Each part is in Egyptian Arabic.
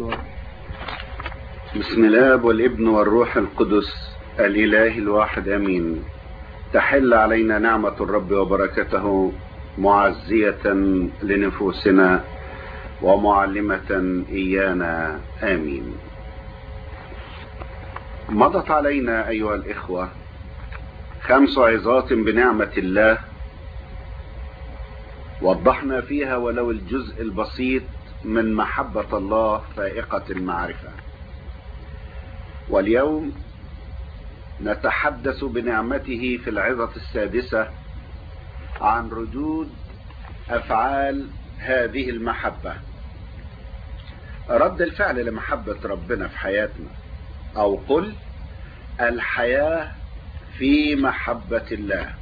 والروح بسم الله والابن والروح القدس الإله الواحد أمين تحل علينا نعمة الرب وبركته معزية لنفوسنا ومعلمة إيانا آمين مضت علينا أيها الإخوة خمس عظات بنعمة الله وضحنا فيها ولو الجزء البسيط من محبة الله فائقة المعرفة واليوم نتحدث بنعمته في العظة السادسة عن ردود أفعال هذه المحبة رد الفعل لمحبة ربنا في حياتنا أو قل الحياة في محبة الله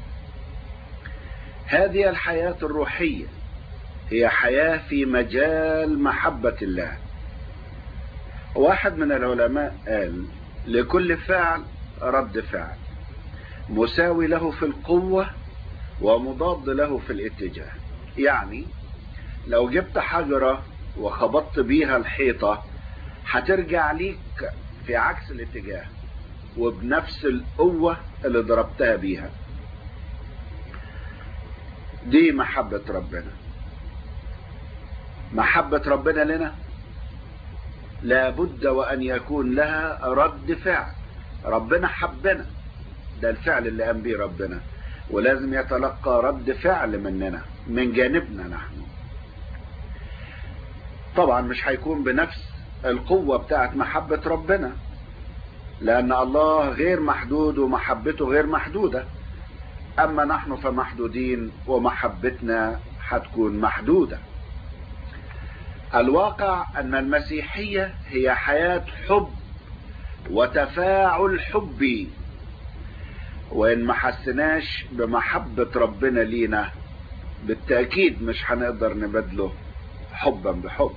هذه الحياة الروحية هي حياة في مجال محبة الله واحد من العلماء قال لكل فعل رد فعل مساوي له في القوة ومضاد له في الاتجاه يعني لو جبت حجرة وخبطت بيها الحيطة هترجع ليك في عكس الاتجاه وبنفس القوة اللي ضربتها بيها دي محبة ربنا محبة ربنا لنا لابد وأن يكون لها رد فعل ربنا حبنا ده الفعل اللي قام بيه ربنا ولازم يتلقى رد فعل مننا من جانبنا نحن طبعا مش هيكون بنفس القوة بتاعت محبة ربنا لأن الله غير محدود ومحبته غير محدودة أما نحن فمحدودين ومحبتنا هتكون محدودة الواقع أن المسيحية هي حياة حب وتفاعل حبي وإن ما حسناش بمحبة ربنا لينا بالتأكيد مش هنقدر نبدله حبا بحب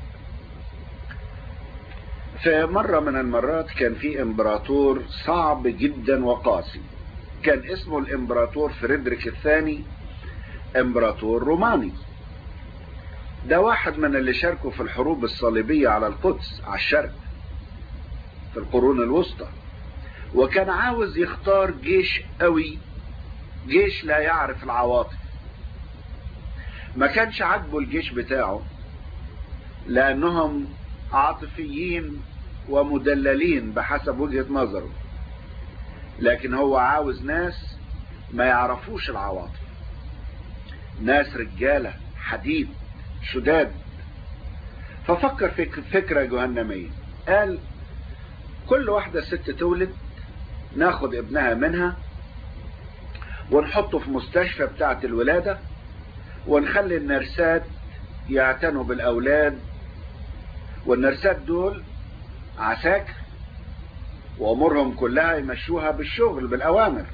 في مرة من المرات كان في امبراطور صعب جدا وقاسي كان اسمه الامبراطور فريدريك الثاني امبراطور روماني ده واحد من اللي شاركوا في الحروب الصليبية على القدس على الشرق في القرون الوسطى وكان عاوز يختار جيش قوي جيش لا يعرف العواطف ما كانش عاجبه الجيش بتاعه لانهم عاطفيين ومدللين بحسب وجهة نظره لكن هو عاوز ناس ما يعرفوش العواطف ناس رجالة حديد شداد ففكر في فكرة جهنمية قال كل واحدة ست تولد ناخد ابنها منها ونحطه في مستشفى بتاعة الولادة ونخلي النرسات يعتنوا بالأولاد والنرسات دول عساكر وأمورهم كلها يمشوها بالشغل بالأوامر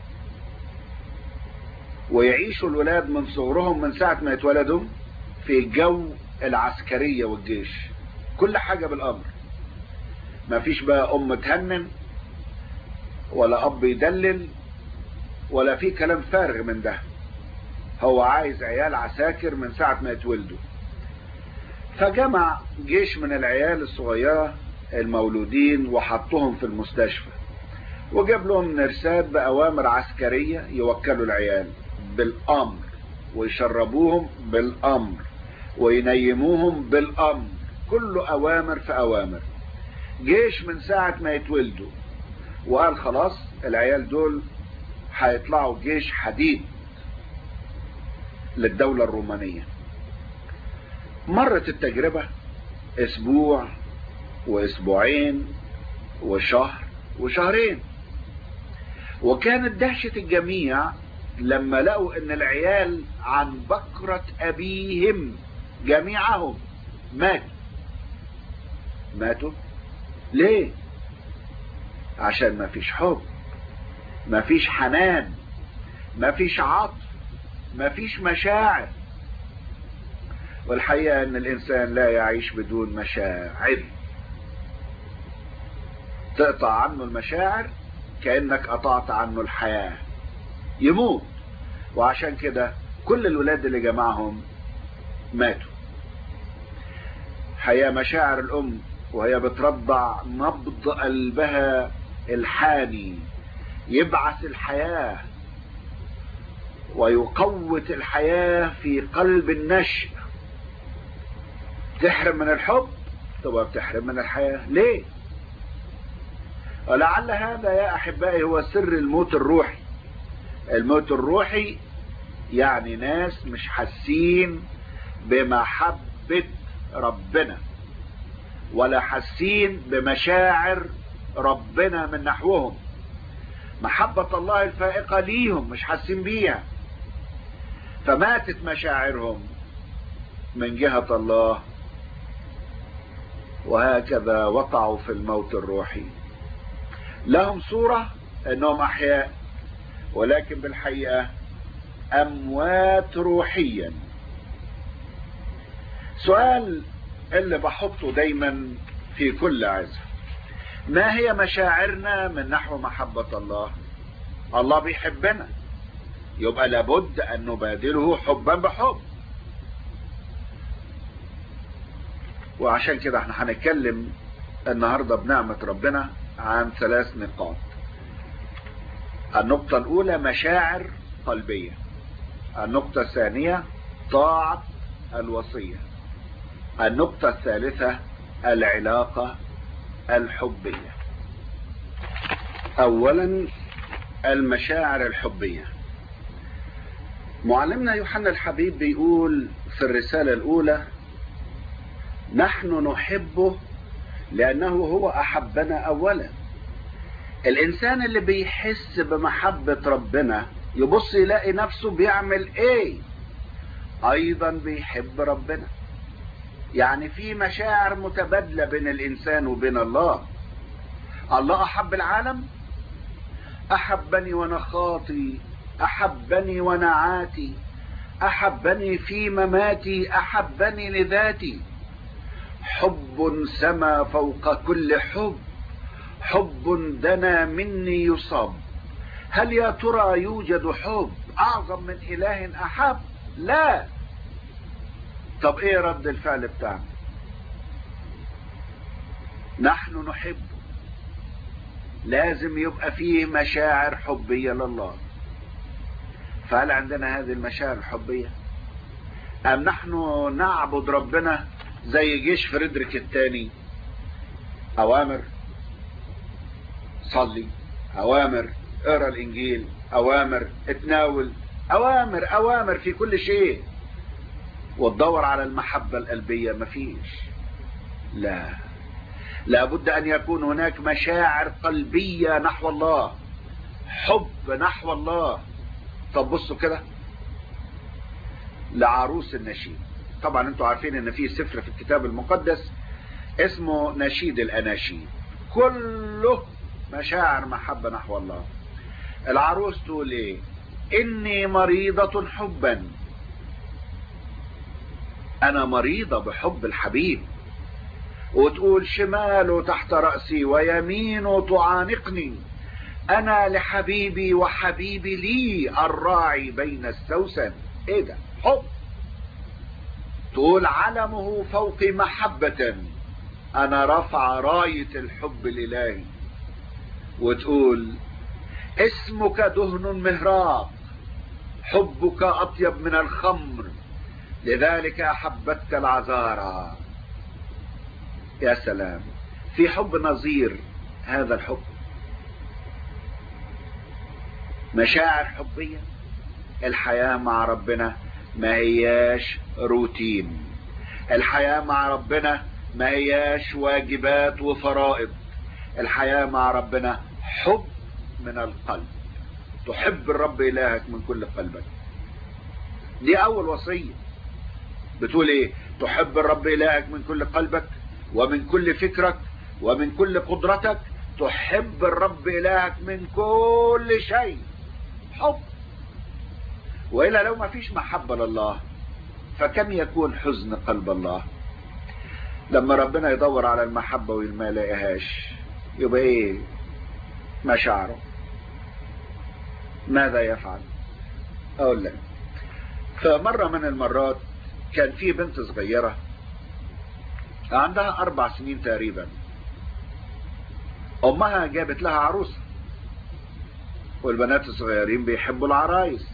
ويعيشوا الولاد من صغرهم من ساعة ما يتولدوا في جو العسكرية والجيش كل حاجة بالأمر ما فيش بقى أم تهنن ولا أب يدلل ولا في كلام فارغ من ده هو عايز عيال عساكر من ساعة ما يتولدوا فجمع جيش من العيال الصغيرة المولودين وحطهم في المستشفى وجاب لهم نرسات بأوامر عسكرية يوكلوا العيال بالأمر ويشربوهم بالأمر وينيموهم بالأمر كله أوامر في أوامر جيش من ساعة ما يتولدوا وقال خلاص العيال دول هيطلعوا جيش حديد للدولة الرومانية مرت التجربة اسبوع واسبوعين وشهر وشهرين وكانت دهشة الجميع لما لقوا ان العيال عن بكرة ابيهم جميعهم ماتوا ماتوا ليه عشان ما فيش حب ما فيش حنان ما فيش عطف ما فيش مشاعر والحقيقة ان الانسان لا يعيش بدون مشاعر تقطع عنه المشاعر كأنك قطعت عنه الحياة يموت وعشان كده كل الولاد اللي جمعهم ماتوا حقيقة مشاعر الأم وهي بترضع نبض قلبها الحاني يبعث الحياة ويقوت الحياة في قلب النشء تحرم من الحب تبقى بتحرم من الحياة ليه ولعل هذا يا احبائي هو سر الموت الروحي الموت الروحي يعني ناس مش حاسين بمحبة ربنا ولا حاسين بمشاعر ربنا من نحوهم محبة الله الفائقة ليهم مش حاسين بيها فماتت مشاعرهم من جهة الله وهكذا وقعوا في الموت الروحي لهم صورة انهم احياء ولكن بالحقيقة اموات روحيا سؤال اللي بحطه دايما في كل عزة ما هي مشاعرنا من نحو محبة الله الله بيحبنا يبقى لابد ان نبادله حبا بحب وعشان كده احنا هنتكلم النهاردة بنعمة ربنا عن ثلاث نقاط النقطة الاولى مشاعر قلبية النقطة الثانية طاعة الوصية النقطة الثالثة العلاقة الحبية اولا المشاعر الحبية معلمنا يوحنا الحبيب بيقول في الرسالة الاولى نحن نحبه لانه هو احبنا اولا الانسان اللي بيحس بمحبة ربنا يبص يلاقي نفسه بيعمل ايه ايضا بيحب ربنا يعني في مشاعر متبادلة بين الانسان وبين الله الله احب العالم احبني وانا خاطي احبني وانا عاتي احبني في مماتي احبني لذاتي حب سما فوق كل حب حب دنا مني يصاب هل يا ترى يوجد حب اعظم من اله احب لا طب ايه رد الفعل بتاعنا نحن نحب لازم يبقى فيه مشاعر حبية لله فهل عندنا هذه المشاعر الحبية ام نحن نعبد ربنا زي جيش فريدريك الثاني اوامر صلي اوامر اقرا الانجيل اوامر اتناول اوامر اوامر في كل شيء وتدور على المحبة القلبية مفيش لا لابد ان يكون هناك مشاعر قلبية نحو الله حب نحو الله طب بصوا كده لعروس النشيد طبعا انتوا عارفين ان في سفر في الكتاب المقدس اسمه نشيد الاناشيد كله مشاعر محبة نحو الله العروس تقول ايه اني مريضة حبا انا مريضة بحب الحبيب وتقول شماله تحت رأسي ويمينه تعانقني انا لحبيبي وحبيبي لي الراعي بين السوسن ايه ده حب تقول علمه فوق محبة انا رفع راية الحب الالهي وتقول اسمك دهن مهراق حبك اطيب من الخمر لذلك احبتك العذارى يا سلام في حب نظير هذا الحب مشاعر حبية الحياة مع ربنا ما هياش روتين الحياة مع ربنا ما هياش واجبات وفرائض الحياة مع ربنا حب من القلب تحب الرب إلهك من كل قلبك دي أول وصية بتقول إيه تحب الرب إلهك من كل قلبك ومن كل فكرك ومن كل قدرتك تحب الرب إلهك من كل شيء حب وإلا لو ما فيش محبة لله فكم يكون حزن قلب الله لما ربنا يدور على المحبة وما يلاقيهاش يبقى ايه مشاعره ماذا يفعل اقول لك فمرة من المرات كان في بنت صغيرة عندها اربع سنين تقريبا امها جابت لها عروسة والبنات الصغيرين بيحبوا العرايس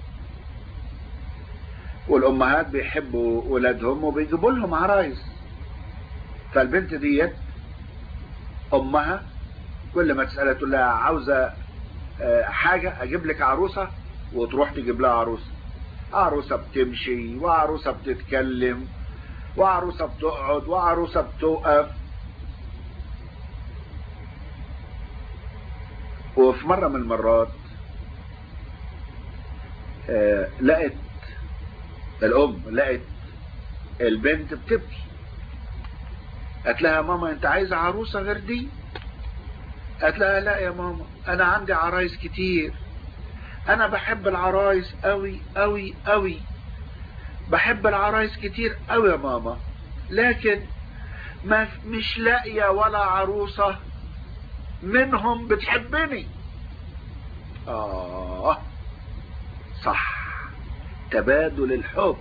والامهات بيحبوا ولادهم وبيجيبوا لهم عرايس فالبنت ديت امها كل ما تسألها تقول لها عاوزة حاجة اجيب لك عروسة وتروح تجيب لها عروسة عروسة بتمشي وعروسة بتتكلم وعروسة بتقعد وعروسة بتوقف وفي مرة من المرات آه لقت الام لقت البنت بتبكي قالت لها ماما انت عايزة عروسة غير دي قالت لها لا يا ماما انا عندي عرايس كتير انا بحب العرايس قوي قوي قوي بحب العرايس كتير قوي يا ماما لكن ما مش لاقية ولا عروسة منهم بتحبني آه صح تبادل الحب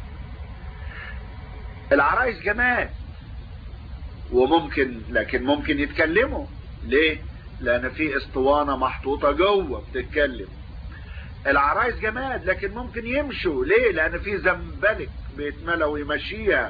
العرايس جمال وممكن لكن ممكن يتكلموا ليه لان في اسطوانة محطوطة جوه بتتكلم العرايس جماد لكن ممكن يمشوا ليه لان في زنبلك بيتملى ويمشيها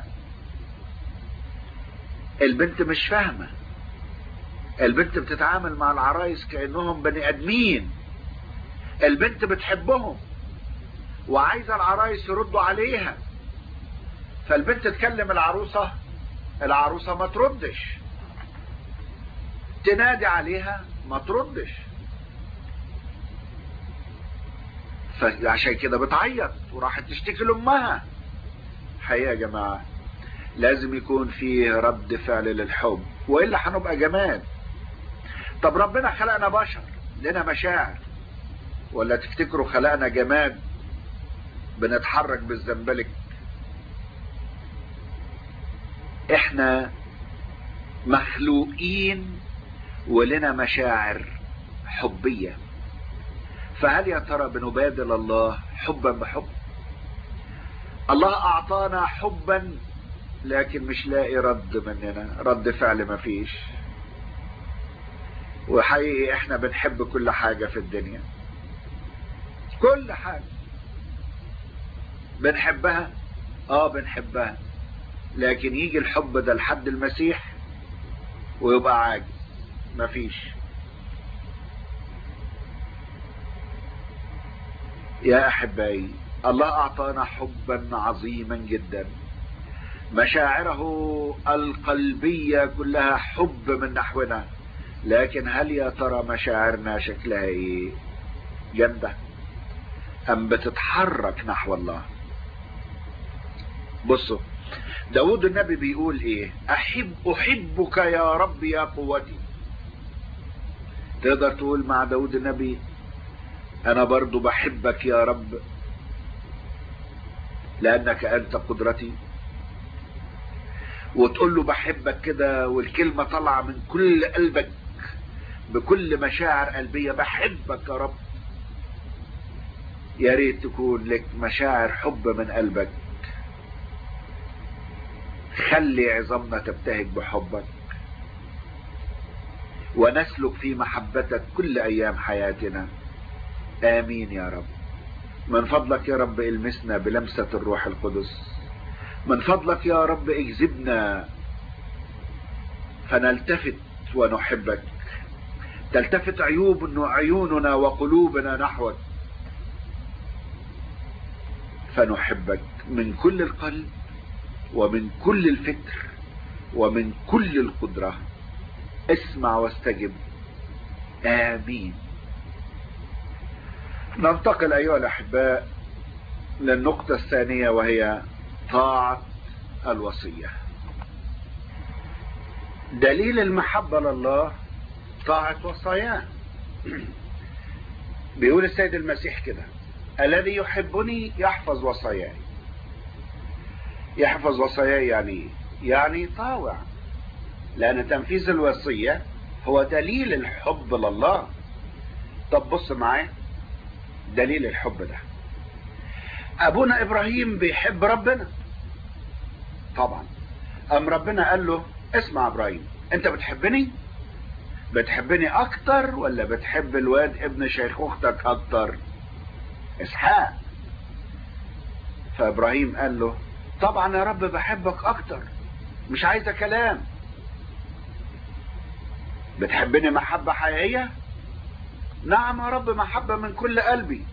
البنت مش فاهمة البنت بتتعامل مع العرايس كأنهم بني ادمين البنت بتحبهم وعايزة العرايس يردوا عليها فالبنت تكلم العروسة العروسة ما تردش تنادي عليها ما تردش فعشان كده بتعيط وراحت تشتكي لامها حقيقة يا جماعة لازم يكون فيه رد فعل للحب والا هنبقى جماد طب ربنا خلقنا بشر لنا مشاعر ولا تفتكروا خلقنا جماد بنتحرك بالزنبلك احنا مخلوقين ولنا مشاعر حبية فهل يا ترى بنبادل الله حبا بحب الله اعطانا حبا لكن مش لاقي رد مننا رد فعل مفيش وحقيقي احنا بنحب كل حاجة في الدنيا كل حاجة بنحبها اه بنحبها لكن يجي الحب ده لحد المسيح ويبقى عاجز مفيش يا احبائي الله اعطانا حبا عظيما جدا مشاعره القلبية كلها حب من نحونا لكن هل يا ترى مشاعرنا شكلها ايه جامدة ام بتتحرك نحو الله بصوا داود النبي بيقول ايه احب احبك يا رب يا قوتي تقدر تقول مع داود النبي انا برضو بحبك يا رب لانك انت قدرتي وتقول له بحبك كده والكلمة طالعة من كل قلبك بكل مشاعر قلبية بحبك يا رب يا ريت تكون لك مشاعر حب من قلبك خلي عظامنا تبتهج بحبك ونسلك في محبتك كل ايام حياتنا امين يا رب من فضلك يا رب المسنا بلمسة الروح القدس من فضلك يا رب اجذبنا فنلتفت ونحبك تلتفت عيوب عيوننا وقلوبنا نحوك فنحبك من كل القلب ومن كل الفكر ومن كل القدرة اسمع واستجب آمين ننتقل أيها الأحباء للنقطة الثانية وهي طاعة الوصية دليل المحبة لله طاعة وصاياه بيقول السيد المسيح كده الذي يحبني يحفظ وصاياي يحفظ وصاياي يعني يعني طاوع لأن تنفيذ الوصية هو دليل الحب لله طب بص معايا دليل الحب ده أبونا إبراهيم بيحب ربنا طبعا ام ربنا قال له اسمع ابراهيم انت بتحبني بتحبني اكتر ولا بتحب الواد ابن شيخوختك اكتر اسحاق فابراهيم قال له طبعا يا رب بحبك اكتر مش عايزه كلام بتحبني محبة حقيقية نعم يا رب محبة من كل قلبي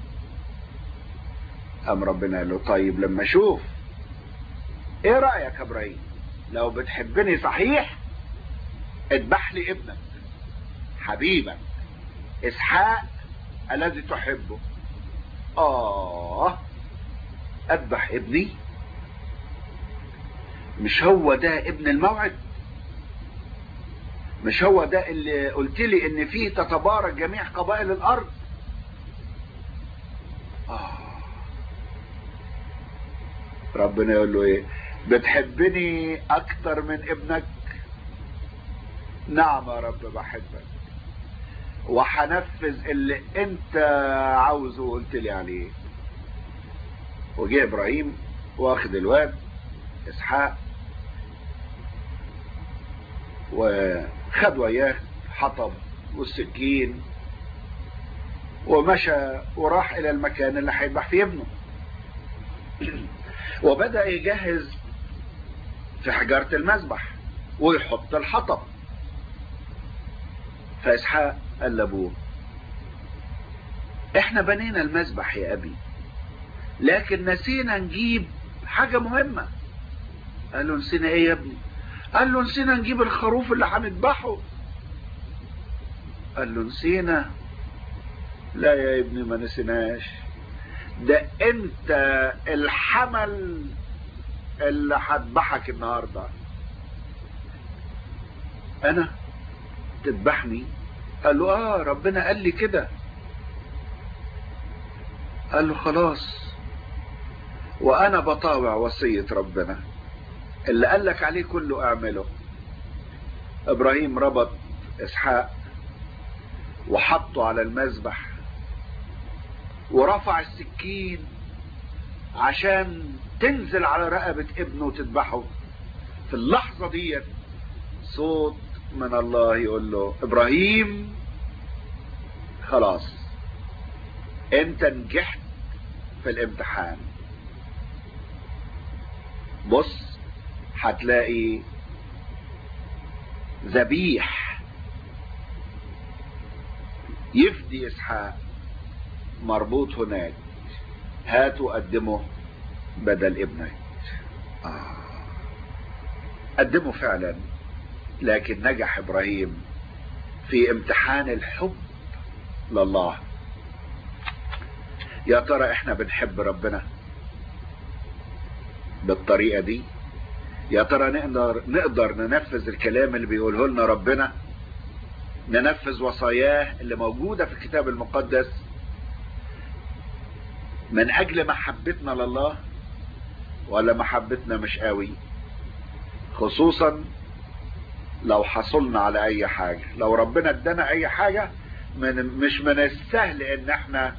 قام ربنا قال له طيب لما اشوف ايه رأيك يا ابراهيم لو بتحبني صحيح اذبح لي ابنك حبيبك اسحاق الذي تحبه اه اذبح ابني مش هو ده ابن الموعد مش هو ده اللي قلت لي ان فيه تتبارك جميع قبائل الارض آه. ربنا يقول له ايه بتحبني اكتر من ابنك نعم يا رب بحبك وحنفذ اللي انت عاوزه وقلت لي عليه وجه ابراهيم واخد الواد اسحاق وخد وياه حطب والسكين ومشى وراح الى المكان اللي هيذبح فيه ابنه وبدأ يجهز في حجارة المذبح ويحط الحطب فإسحاق قال لأبوه احنا بنينا المذبح يا أبي لكن نسينا نجيب حاجة مهمة قال له نسينا ايه يا ابني قال له نسينا نجيب الخروف اللي هنذبحه قال له نسينا لا يا ابني ما نسيناش ده انت الحمل اللي هذبحك النهارده انا تذبحني قال له اه ربنا قال لي كده قال له خلاص وانا بطاوع وصية ربنا اللي قال لك عليه كله اعمله ابراهيم ربط اسحاق وحطه على المذبح ورفع السكين عشان تنزل على رقبة ابنه وتذبحه في اللحظة دي صوت من الله يقول له ابراهيم خلاص انت نجحت في الامتحان بص هتلاقي ذبيح يفدي اسحاق مربوط هناك هاتوا قدمه بدل ابنك آه. قدمه فعلا لكن نجح ابراهيم في امتحان الحب لله يا ترى احنا بنحب ربنا بالطريقة دي يا ترى نقدر نقدر ننفذ الكلام اللي بيقوله لنا ربنا ننفذ وصاياه اللي موجودة في الكتاب المقدس من اجل محبتنا لله ولا محبتنا مش قوي خصوصا لو حصلنا على اي حاجة لو ربنا ادانا اي حاجة من مش من السهل ان احنا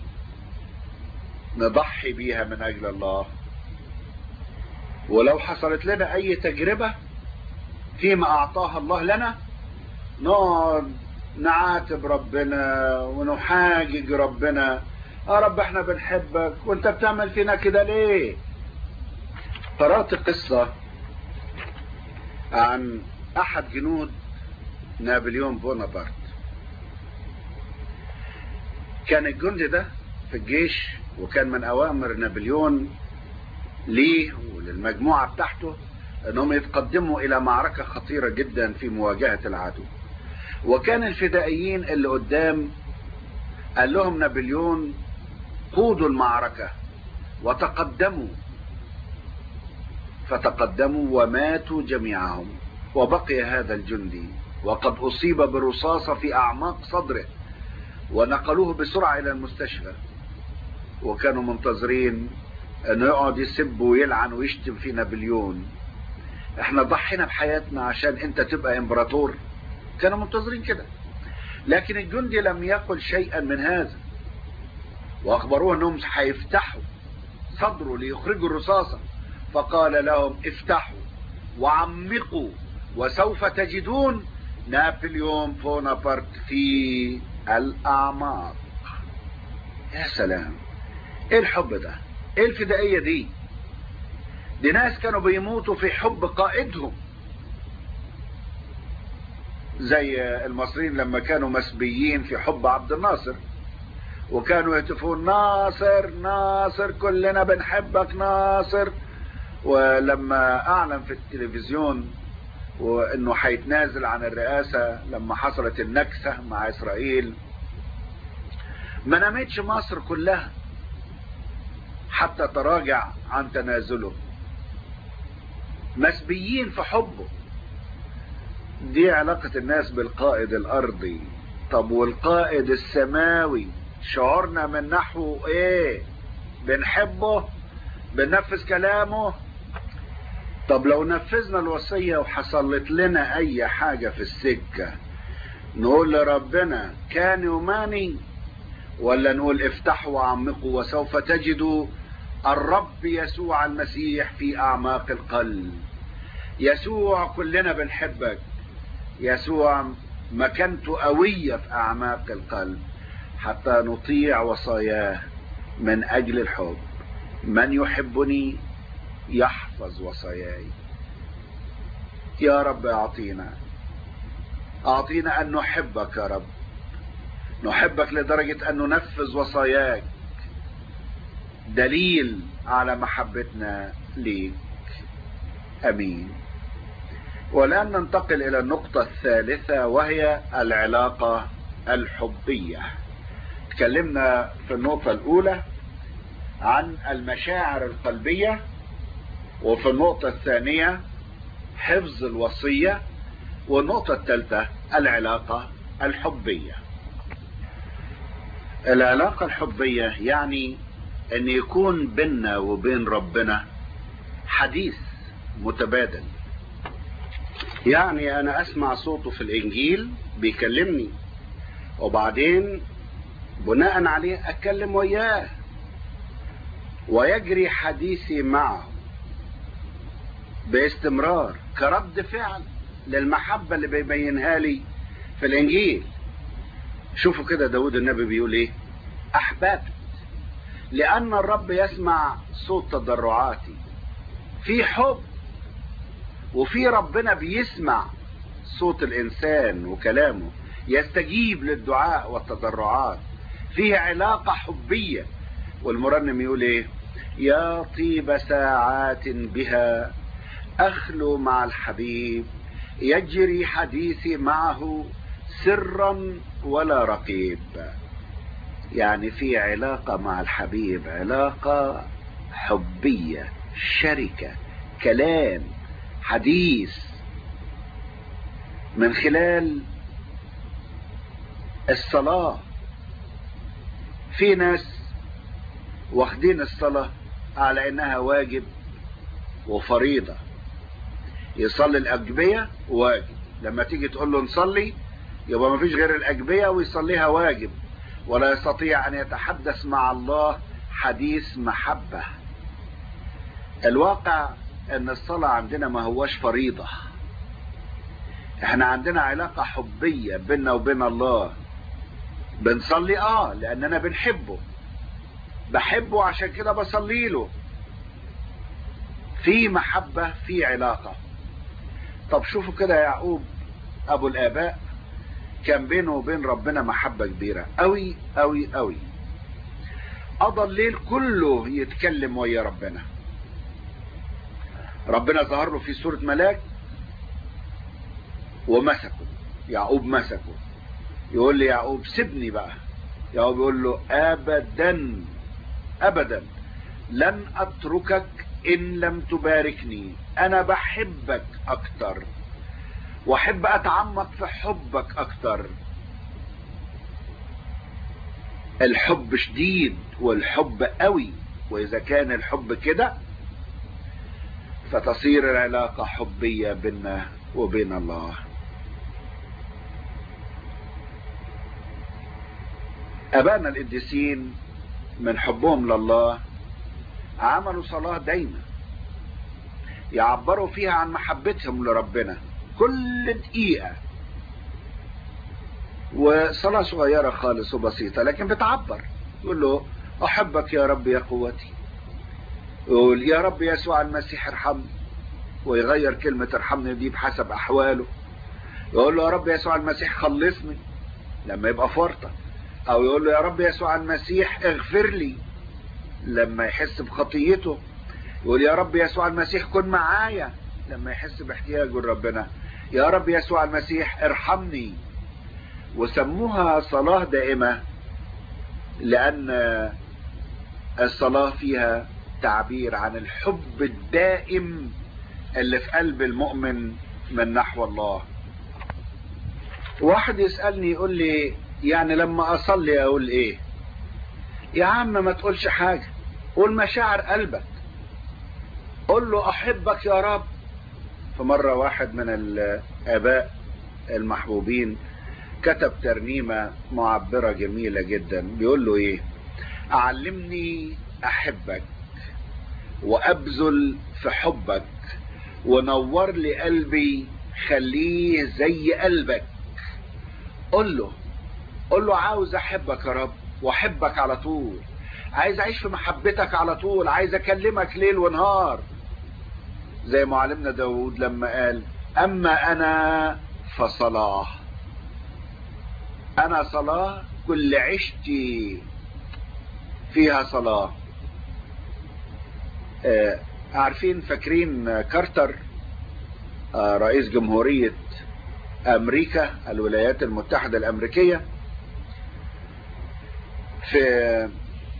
نضحي بيها من اجل الله ولو حصلت لنا اي تجربة فيما اعطاها الله لنا نقعد نعاتب ربنا ونحاجج ربنا يا رب احنا بنحبك وانت بتعمل فينا كده ليه قرأت قصة عن احد جنود نابليون بونابرت كان الجندي ده في الجيش وكان من اوامر نابليون ليه وللمجموعة بتاعته انهم يتقدموا الى معركة خطيرة جدا في مواجهة العدو وكان الفدائيين اللي قدام قال لهم نابليون قودوا المعركة وتقدموا فتقدموا وماتوا جميعهم وبقي هذا الجندي وقد أصيب برصاصة في أعماق صدره ونقلوه بسرعة إلى المستشفى وكانوا منتظرين أنه يقعد يسب ويلعن ويشتم في نابليون احنا ضحينا بحياتنا عشان انت تبقى امبراطور كانوا منتظرين كده لكن الجندي لم يقل شيئا من هذا واخبروه انهم هيفتحوا صدره ليخرجوا الرصاصة فقال لهم افتحوا وعمقوا وسوف تجدون نابليون بونابرت في الأعماق يا سلام ايه الحب ده ايه الفدائية دي دي ناس كانوا بيموتوا في حب قائدهم زي المصريين لما كانوا مسبيين في حب عبد الناصر وكانوا يهتفون ناصر ناصر كلنا بنحبك ناصر ولما اعلن في التلفزيون وانه هيتنازل عن الرئاسة لما حصلت النكسة مع اسرائيل ما نامتش مصر كلها حتى تراجع عن تنازله مسبيين في حبه دي علاقة الناس بالقائد الارضي طب والقائد السماوي شعورنا من نحو ايه بنحبه بننفذ كلامه طب لو نفذنا الوصية وحصلت لنا اي حاجة في السكة نقول لربنا كان يماني ولا نقول افتحوا وعمقوا وسوف تجدوا الرب يسوع المسيح في اعماق القلب يسوع كلنا بنحبك يسوع مكانته قوية في اعماق القلب حتى نطيع وصاياه من اجل الحب من يحبني يحفظ وصاياي يا رب اعطينا اعطينا ان نحبك يا رب نحبك لدرجة ان ننفذ وصاياك دليل على محبتنا ليك امين والان ننتقل الى النقطة الثالثة وهي العلاقة الحبية تكلمنا في النقطة الاولى عن المشاعر القلبية وفي النقطة الثانية حفظ الوصية والنقطة الثالثة العلاقة الحبية العلاقة الحبية يعني ان يكون بيننا وبين ربنا حديث متبادل يعني انا اسمع صوته في الانجيل بيكلمني وبعدين بناء عليه اتكلم وياه ويجري حديثي معه باستمرار كرد فعل للمحبة اللي بيبينها لي في الانجيل شوفوا كده داود النبي بيقول ايه احببت لان الرب يسمع صوت تضرعاتي في حب وفي ربنا بيسمع صوت الانسان وكلامه يستجيب للدعاء والتضرعات فيه علاقة حبية والمرنم يقول ايه يا طيب ساعات بها اخلو مع الحبيب يجري حديثي معه سرا ولا رقيب يعني في علاقة مع الحبيب علاقة حبية شركة كلام حديث من خلال الصلاة في ناس واخدين الصلاة على انها واجب وفريضة يصلي الاجبية واجب لما تيجي تقول له نصلي يبقى ما فيش غير الاجبية ويصليها واجب ولا يستطيع ان يتحدث مع الله حديث محبة الواقع ان الصلاة عندنا ما هوش فريضة احنا عندنا علاقة حبية بيننا وبين الله بنصلي اه لاننا بنحبه بحبه عشان كده بصلي له في محبة في علاقة طب شوفوا كده يا يعقوب ابو الاباء كان بينه وبين ربنا محبة كبيرة قوي قوي قوي قضى الليل كله يتكلم ويا ربنا ربنا ظهر له في سورة ملاك ومسكه يعقوب مسكه يقول لي يعقوب سيبني بقى يعقوب يقول له ابدا ابدا لن اتركك ان لم تباركني انا بحبك اكتر واحب اتعمق في حبك اكتر الحب شديد والحب قوي واذا كان الحب كده فتصير العلاقة حبية بيننا وبين الله ابائنا القديسين من حبهم لله عملوا صلاة دايما يعبروا فيها عن محبتهم لربنا كل دقيقة وصلاة صغيرة خالص وبسيطة لكن بتعبر يقول له أحبك يا رب يا قوتي يقول يا رب يسوع المسيح ارحمني ويغير كلمة ارحمني دي بحسب أحواله يقول له يا رب يسوع المسيح خلصني لما يبقى فرطة أو يقول له يا رب يسوع المسيح اغفر لي لما يحس بخطيته يقول يا رب يسوع المسيح كن معايا لما يحس باحتياجه لربنا يا رب يسوع المسيح ارحمني وسموها صلاة دائمة لأن الصلاة فيها تعبير عن الحب الدائم اللي في قلب المؤمن من نحو الله واحد يسألني يقول لي يعني لما أصلي أقول إيه يا عم ما تقولش حاجة قول مشاعر قلبك قول له أحبك يا رب فمرة واحد من الآباء المحبوبين كتب ترنيمة معبرة جميلة جدا بيقول له ايه اعلمني احبك وابذل في حبك ونور لي قلبي خليه زي قلبك قول له قول له عاوز احبك يا رب واحبك على طول عايز اعيش في محبتك على طول عايز اكلمك ليل ونهار زي معلمنا داود لما قال اما انا فصلاه انا صلاة كل عشتي فيها صلاة آه عارفين فاكرين كارتر آه رئيس جمهورية امريكا الولايات المتحدة الامريكية في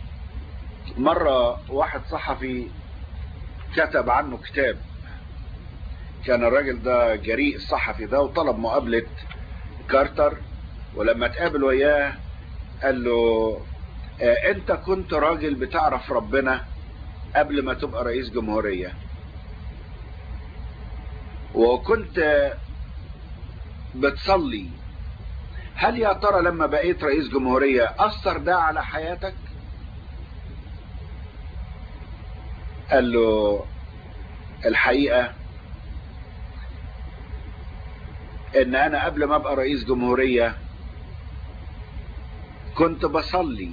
مرة واحد صحفي كتب عنه كتاب كان الراجل ده جريء الصحفي ده وطلب مقابلة كارتر ولما تقابل وياه قال له اه انت كنت راجل بتعرف ربنا قبل ما تبقى رئيس جمهورية وكنت بتصلي هل يا ترى لما بقيت رئيس جمهورية اثر ده على حياتك قال له الحقيقة ان انا قبل ما ابقى رئيس جمهورية كنت بصلي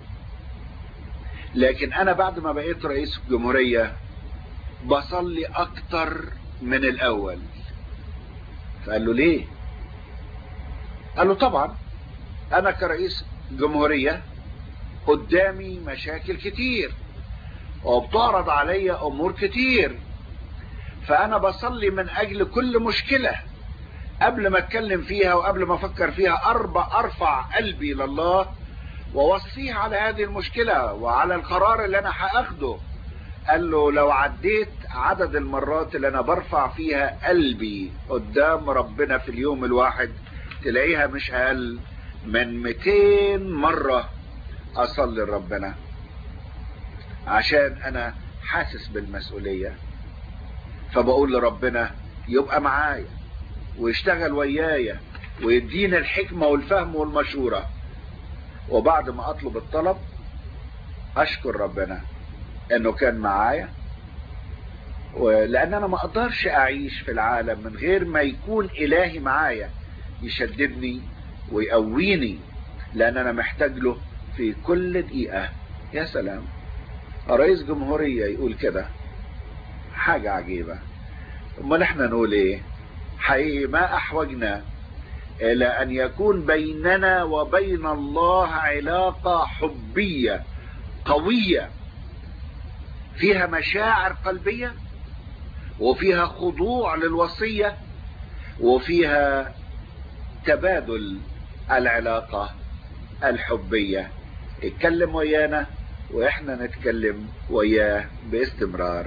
لكن انا بعد ما بقيت رئيس جمهورية بصلي اكتر من الاول فقال له ليه قال له طبعا انا كرئيس جمهورية قدامي مشاكل كتير وبتعرض عليا امور كتير فانا بصلي من اجل كل مشكلة قبل ما اتكلم فيها وقبل ما افكر فيها اربع ارفع قلبي لله ووصيه على هذه المشكلة وعلى القرار اللي انا هاخده قال له لو عديت عدد المرات اللي انا برفع فيها قلبي قدام ربنا في اليوم الواحد تلاقيها مش اقل من 200 مرة اصلي لربنا عشان انا حاسس بالمسؤولية فبقول لربنا يبقى معايا ويشتغل ويايا ويدينا الحكمة والفهم والمشورة وبعد ما اطلب الطلب اشكر ربنا انه كان معايا لان انا ما اقدرش اعيش في العالم من غير ما يكون الهي معايا يشددني ويقويني لان انا محتاج له في كل دقيقة يا سلام رئيس جمهورية يقول كده حاجة عجيبة امال احنا نقول ايه حقيقي ما احوجنا الى ان يكون بيننا وبين الله علاقة حبية قوية فيها مشاعر قلبية وفيها خضوع للوصية وفيها تبادل العلاقة الحبية اتكلم ويانا واحنا نتكلم وياه باستمرار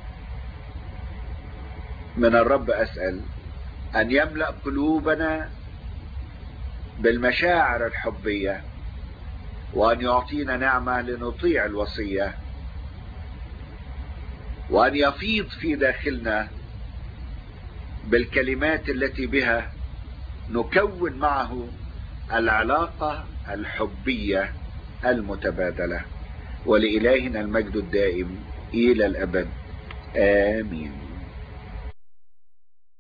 من الرب اسأل ان يملأ قلوبنا بالمشاعر الحبية وان يعطينا نعمة لنطيع الوصية وان يفيض في داخلنا بالكلمات التي بها نكون معه العلاقة الحبية المتبادلة ولإلهنا المجد الدائم إلى الأبد آمين